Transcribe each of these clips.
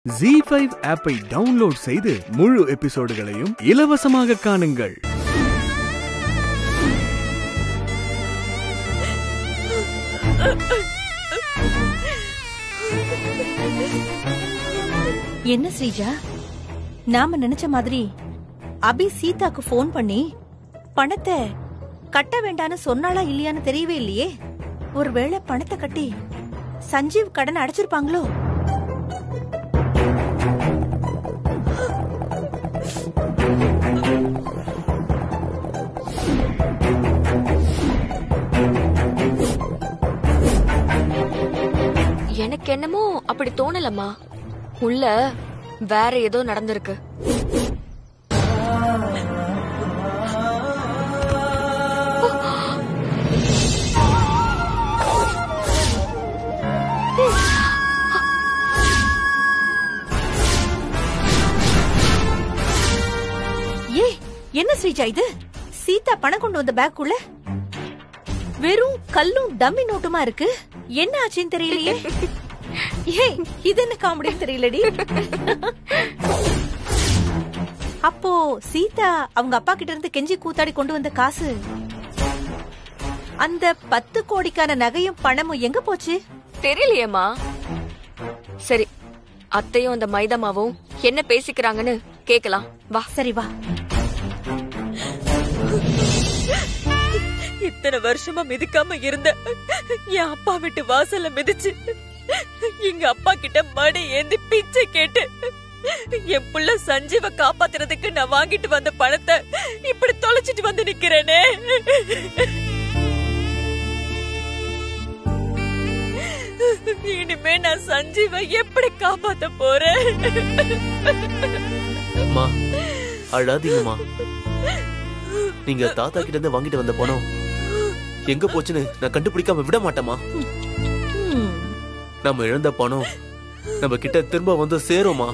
G five ஆப்பை download செய்து முழு எபிசோடுகளையும் இலவசமாக காணுங்கள் என்ன ஸ்ரீஜா நாம நினைச்ச மாதிரி அபி சீதாக்கு ஃபோன் பண்ணி பணத்தை கட்ட வேண்டான்னு சொன்னாளா இல்லையான்னு தெரியவே இல்லையே ஒருவேளை பணத்தை கட்டி சஞ்சீவ் கடன் அடைச்சிருப்பாங்களோ எனக்கு என்னமோ அப்படி தோணலம்மா உள்ள வேற ஏதோ நடந்திருக்கு ஏ என்ன ஸ்ரீஜா இது சீதா பணம் கொண்டு வந்த பேக்குள்ள வெறும் கல்லும் டம்மி நோட்டுமா இருக்கு என்ன ஆச்சுன்னு தெரியலையே ஏய் இது என்ன காமெடின்னு தெரியலடி அப்போ சீதா அவங்க அப்பா கிட்ட இருந்து கெஞ்சி கூத்தாடி கொண்டு வந்த காசு அந்த பத்து கோடிக்கான நகையும் பணமும் எங்க போச்சு தெரியலையேம்மா சரி அத்தையும் அந்த மைதமாவும் என்ன பேசிக்கிறாங்கன்னு கேக்கலாம் வா சரி வா இத்தனை வருஷமா மிதிக்காம இருந்த என் அப்பா விட்டு வாசல்ல மிதிச்சு எங்க அப்பா கிட்ட மடி ஏந்தி பிச்சை கேட்டு என் புள்ள சஞ்சீவ காப்பாத்துறதுக்கு நான் வாங்கிட்டு வந்த பணத்தை இப்படி தொலைச்சிட்டு வந்து நிக்கிறேனே இனிமே நான் சஞ்சீவ எப்படி காப்பாத்த போறேன் அம்மா அழாதீங்கம்மா நீங்க தாத்தா கிட்ட இருந்து வாங்கிட்டு வந்த பணம் எங்க போச்சுன்னு நான் கண்டுபிடிக்காம விட மாட்டேமா ம், நம்ம இழந்த பணம் நம்ம கிட்ட திரும்ப வந்து சேரும்மா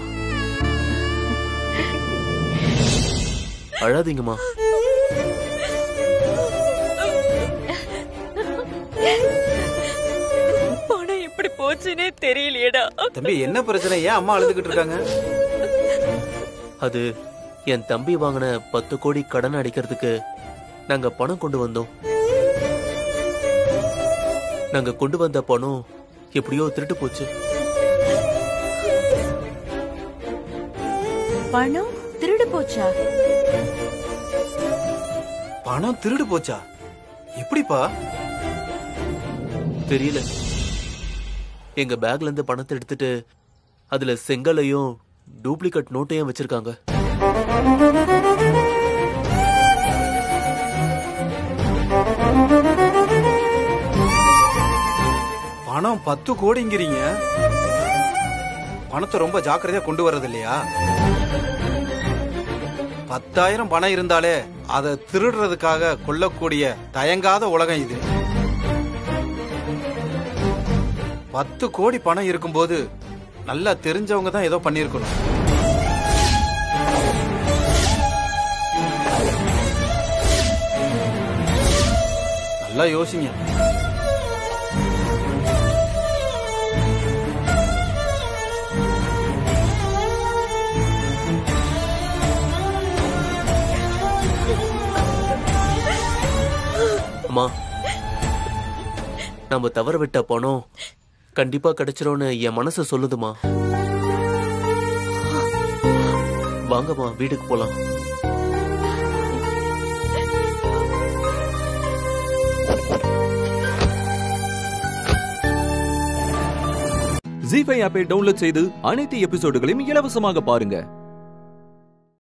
அழாதீங்கம்மா பணம் எப்படி போச்சுன்னே தெரியலையேடா தம்பி என்ன பிரச்சனை ஏன் அம்மா அழுதுகிட்டு இருக்காங்க அது என் தம்பி வாங்கின பத்து கோடி கடன் அடிக்கிறதுக்கு நாங்க பணம் கொண்டு வந்தோம் நாங்க கொண்டு வந்த பணம் எப்படியோ திருட்டு போச்சு பணம் திருடு போச்சா பணம் திருடு போச்சா எப்படிப்பா தெரியல எங்க பேக்ல இருந்து பணத்தை எடுத்துட்டு அதுல செங்கலையும் டூப்ளிகேட் நோட்டையும் வச்சிருக்காங்க பணம் பத்து கோடிங்கிறீங்க பணத்தை ரொம்ப ஜாக்கிரதையா கொண்டு வர்றது இல்லையா பத்தாயிரம் பணம் இருந்தாலே அதை திருடுறதுக்காக கொல்லக்கூடிய தயங்காத உலகம் இது பத்து கோடி பணம் இருக்கும்போது நல்லா தெரிஞ்சவங்க தான் ஏதோ பண்ணிருக்கணும் நல்லா யோசிங்க அம்மா நம்ம தவற விட்ட பணம் கண்டிப்பா கிடைச்சிரும்னு என் மனசு சொல்லுதுமா வாங்கம்மா வீட்டுக்கு போலாம் ஜி ஃபைவ் ஆப்பை டவுன்லோட் செய்து அனைத்து எபிசோடுகளையும் இலவசமாக பாருங்க